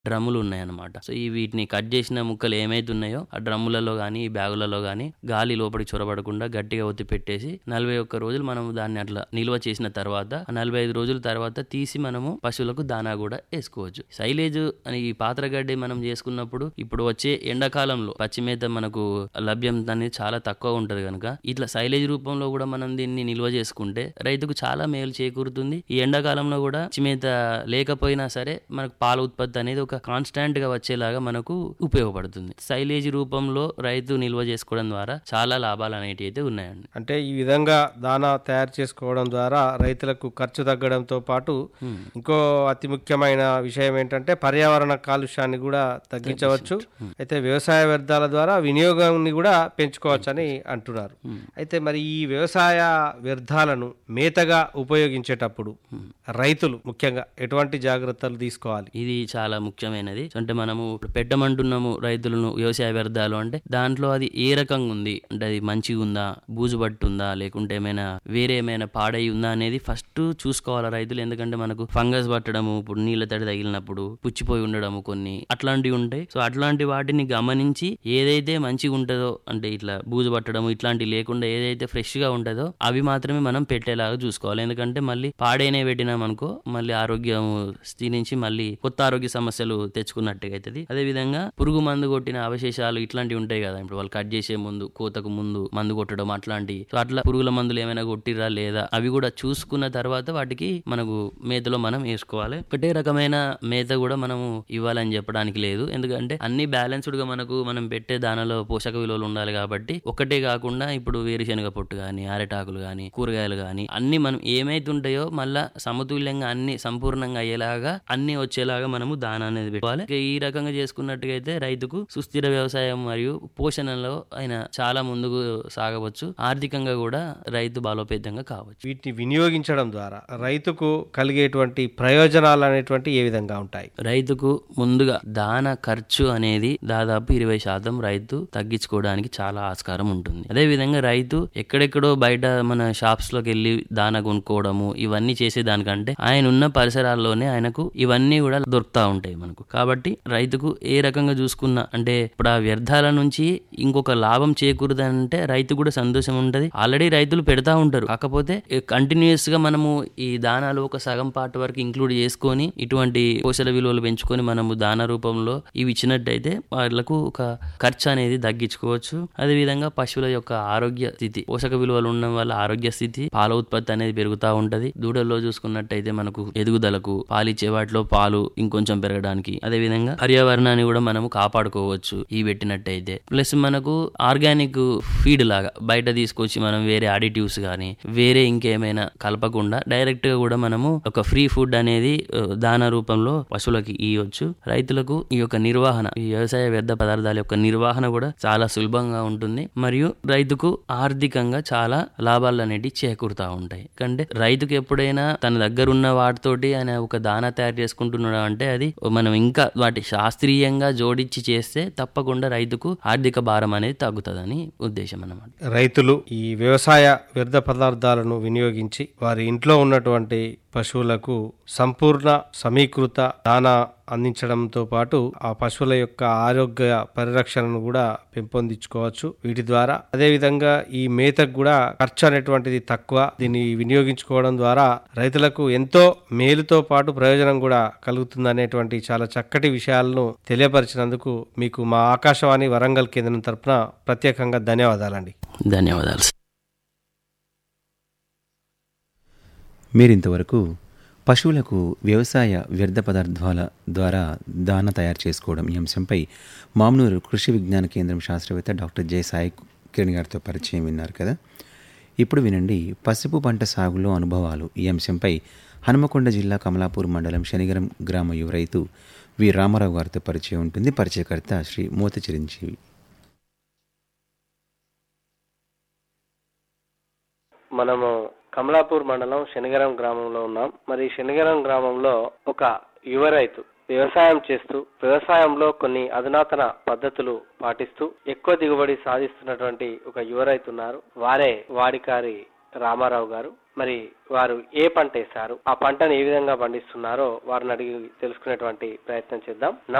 డ్రమ్ములు ఉన్నాయన్నమాట సో ఈ వీటిని కట్ చేసిన ముక్కలు ఏమైతే ఉన్నాయో ఆ డ్రమ్ములలో కానీ ఈ బ్యాగులలో కానీ గాలి లోపలికి చొరబడకుండా గట్టిగా ఒత్తి పెట్టేసి నలభై ఒక్క రోజులు మనం దాన్ని అట్లా నిల్వ చేసిన తర్వాత ఆ నలభై ఐదు రోజుల తర్వాత తీసి మనము పశువులకు దానా కూడా వేసుకోవచ్చు సైలేజ్ అని ఈ పాత్రగడ్డి మనం చేసుకున్నప్పుడు ఇప్పుడు వచ్చే ఎండాకాలంలో పచ్చిమేత మనకు లభ్యం అనేది చాలా తక్కువ ఉంటది కనుక ఇట్లా సైలేజ్ రూపంలో కూడా మనం దీన్ని నిల్వ చేసుకుంటే రైతుకు చాలా మేలు చేకూరుతుంది ఈ ఎండాకాలంలో కూడా పచ్చిమేత లేకపోయినా సరే మనకు పాల ఉత్పత్తి అనేది ఒక కాన్స్టాంట్ గా వచ్చేలాగా మనకు ఉపయోగపడుతుంది సైలేజ్ రూపంలో రైతు నిల్వ చేసుకోవడం ద్వారా చాలా లాభాలు అనేటివి అయితే ఉన్నాయండి అంటే ఈ విధంగా దానా తయారు చేసుకోవడం ద్వారా రైతులకు ఖర్చు తగ్గడంతో పాటు ఇంకో అతి ముఖ్యమైన విషయం ఏంటంటే పర్యావరణ కాలుష్యాన్ని కూడా తగ్గించవచ్చు అయితే వ్యవసాయ వ్యర్థాల ద్వారా వినియోగాన్ని కూడా పెంచుకోవచ్చని అంటున్నారు అయితే మరి ఈ వ్యవసాయ వ్యర్థాలను మేతగా ఉపయోగించేటప్పుడు రైతులు ముఖ్యంగా ఎటువంటి జాగ్రత్తలు తీసుకోవాలి ఇది చాలా ముఖ్యమైనది అంటే మనము ఇప్పుడు పెట్టమంటున్నాము రైతులను వ్యవసాయ వ్యర్థాలు అంటే దాంట్లో అది ఏ రకంగా ఉంది అంటే అది మంచిగా ఉందా బూజు పట్టుందా లేకుంటే ఏమైనా వేరే ఏమైనా పాడై ఉందా అనేది ఫస్ట్ చూసుకోవాలి రైతులు ఎందుకంటే మనకు ఫంగస్ పట్టడము ఇప్పుడు నీళ్ళ తడి తగిలినప్పుడు పుచ్చిపోయి ఉండడము కొన్ని అట్లాంటివి ఉంటాయి సో అట్లాంటి వాటిని గమనించి ఏదైతే మంచిగా ఉంటుందో అంటే ఇట్లా బూజు పట్టడము ఇట్లాంటివి లేకుండా ఏదైతే ఫ్రెష్ గా ఉంటుందో అవి మాత్రమే మనం పెట్టేలాగా చూసుకోవాలి ఎందుకంటే మళ్ళీ పాడైనే పెట్టినాం అనుకో మళ్ళీ ఆరోగ్యం క్షీణించి మళ్ళీ కొత్త ఆరోగ్య సమస్యలు తెచ్చుకున్నట్టుగా అవుతుంది అదే విధంగా పురుగు మందు కొట్టిన అవశేషాలు ఇట్లాంటివి ఉంటాయి కదా ఇప్పుడు వాళ్ళు కట్ చేసే ముందు కోతకు ముందు మందు కొట్టడం అట్లాంటి సో అట్లా పురుగుల మందులు ఏమైనా కొట్టిరా లేదా అవి కూడా చూసుకున్న తర్వాత వాటికి మనకు మేతలో మనం వేసుకోవాలి ఒకటే రకమైన మేత కూడా మనము ఇవ్వాలని చెప్పడానికి లేదు ఎందుకంటే అన్ని బ్యాలెన్స్డ్ గా మనకు మనం పెట్టే దానిలో పోషక విలువలు ఉండాలి కాబట్టి ఒకటే కాకుండా ఇప్పుడు వేరుశనగ పొట్టు కానీ అరటాకులు కానీ కూరగాయలు కానీ అన్ని మనం ఏమైతే ఉంటాయో మళ్ళా సమతుల్యంగా అన్ని సంపూర్ణంగా అయ్యేలాగా అన్ని వచ్చేలాగా మనము దాన అనేది పెట్టుకోవాలి ఇక ఈ రకంగా చేసుకున్నట్టుగా అయితే రైతుకు సుస్థిర వ్యవసాయం మరియు పోషణలో ఆయన చాలా ముందుకు సాగవచ్చు ఆర్థికంగా కూడా రైతు బలోపేతంగా కావచ్చు వీటిని వినియోగించడం ద్వారా రైతుకు కలిగేటువంటి ప్రయోజనాలు అనేటువంటి ఏ విధంగా ఉంటాయి రైతుకు ముందుగా దాన ఖర్చు అనేది దాదాపు ఇరవై శాతం రైతు తగ్గించుకోవడానికి చాలా ఆస్కారం ఉంటుంది అదే విధంగా రైతు ఎక్కడెక్కడో బయట మన షాప్స్ లోకి వెళ్ళి దాన కొనుక్కోవడము ఇవన్నీ చేసే దానికంటే ఆయన ఉన్న పరిసరాల్లోనే ఆయనకు ఇవన్నీ కూడా దొరుకుతా ఉంటాయి మనకు కాబట్టి రైతుకు ఏ రకంగా చూసుకున్నా అంటే ఇప్పుడు ఆ వ్యర్థాల నుంచి ఇంకొక లాభం చేకూరదంటే రైతు కూడా సంతోషం ఉంటది ఆల్రెడీ రైతులు పెడతా ఉంటారు కాకపోతే కంటిన్యూస్ గా మనము ఈ దానాలు ఒక సగం పార్ట్ వరకు ఇంక్లూడ్ చేసుకొని ఇటువంటి పోషక విలువలు పెంచుకొని మనము దాన రూపంలో ఇవి ఇచ్చినట్టయితే వాళ్ళకు ఒక ఖర్చు అనేది తగ్గించుకోవచ్చు అదే విధంగా పశువుల యొక్క ఆరోగ్య స్థితి పోషక విలువలు ఉండడం వల్ల ఆరోగ్య స్థితి పాల ఉత్పత్తి అనేది పెరుగుతూ ఉంటది దూడల్లో చూసుకున్నట్టయితే మనకు ఎదుగుదలకు పాలిచ్చే వాటిలో పాలు ఇంకొంచెం పెరగడానికి అదే విధంగా పర్యావరణాన్ని కూడా మనము కాపాడుకోవచ్చు ఈ పెట్టినట్టయితే ప్లస్ మనకు ఆర్గానిక్ ఫీడ్ లాగా బయట తీసుకొచ్చి మనం వేరే అడిటివ్స్ కానీ వేరే ఇంకేమైనా కలపకుండా డైరెక్ట్ గా కూడా మనము ఒక ఫ్రీ ఫుడ్ అనేది ఆ, దాన రూపంలో పశువులకి ఇవ్వచ్చు రైతులకు ఈ యొక్క నిర్వహణ ఈ వ్యవసాయ వ్యర్థ పదార్థాల యొక్క నిర్వహణ కూడా చాలా సులభంగా ఉంటుంది మరియు రైతుకు ఆర్థికంగా చాలా లాభాలు అనేటివి చేకూరుతా ఉంటాయి ఎందుకంటే రైతుకు ఎప్పుడైనా తన దగ్గర ఉన్న వాటితోటి ఆయన ఒక దానా తయారు చేసుకుంటున్నాడు అంటే అది మనం ఇంకా వాటి శాస్త్రీయంగా జోడించి చేస్తే తప్పకుండా రైతుకు ఆర్థిక భారం అనేది తగ్గుతుందని ఉద్దేశం అన్నమాట రైతులు ఈ వ్యవసాయ వ్యర్థ పదార్థాలను వినియోగించి వారి ఇంట్లో ఉన్నటువంటి పశువులకు సంపూర్ణ సమీకృత దానా అందించడంతో పాటు ఆ పశువుల యొక్క ఆరోగ్య పరిరక్షణను కూడా పెంపొందించుకోవచ్చు వీటి ద్వారా అదేవిధంగా ఈ మేతకు కూడా ఖర్చు అనేటువంటిది తక్కువ దీన్ని వినియోగించుకోవడం ద్వారా రైతులకు ఎంతో మేలుతో పాటు ప్రయోజనం కూడా కలుగుతుంది అనేటువంటి చాలా చక్కటి విషయాలను తెలియపరిచినందుకు మీకు మా ఆకాశవాణి వరంగల్ కేంద్రం తరపున ప్రత్యేకంగా ధన్యవాదాలండి ధన్యవాదాలు మీరింతవరకు పశువులకు వ్యవసాయ వ్యర్థ పదార్థాల ద్వారా దాన తయారు చేసుకోవడం ఈ అంశంపై మామనూరు కృషి విజ్ఞాన కేంద్రం శాస్త్రవేత్త డాక్టర్ జె సాయి కిరణ్ గారితో పరిచయం విన్నారు కదా ఇప్పుడు వినండి పసుపు పంట సాగులో అనుభవాలు ఈ అంశంపై హనుమకొండ జిల్లా కమలాపూర్ మండలం శనిగరం గ్రామ యువ రైతు వి రామారావు గారితో పరిచయం ఉంటుంది పరిచయకర్త శ్రీ మోత చిరంజీవి మనము కమలాపూర్ మండలం శనిగరం గ్రామంలో ఉన్నాం మరి శనిగరం గ్రామంలో ఒక యువ రైతు వ్యవసాయం చేస్తూ వ్యవసాయంలో కొన్ని అధునాతన పద్ధతులు పాటిస్తూ ఎక్కువ దిగుబడి సాధిస్తున్నటువంటి ఒక యువ రైతు ఉన్నారు వారే వాడికారి రామారావు గారు మరి వారు ఏ పంట వేశారు ఆ పంటను ఏ విధంగా పండిస్తున్నారో వారిని అడిగి తెలుసుకునేటువంటి ప్రయత్నం చేద్దాం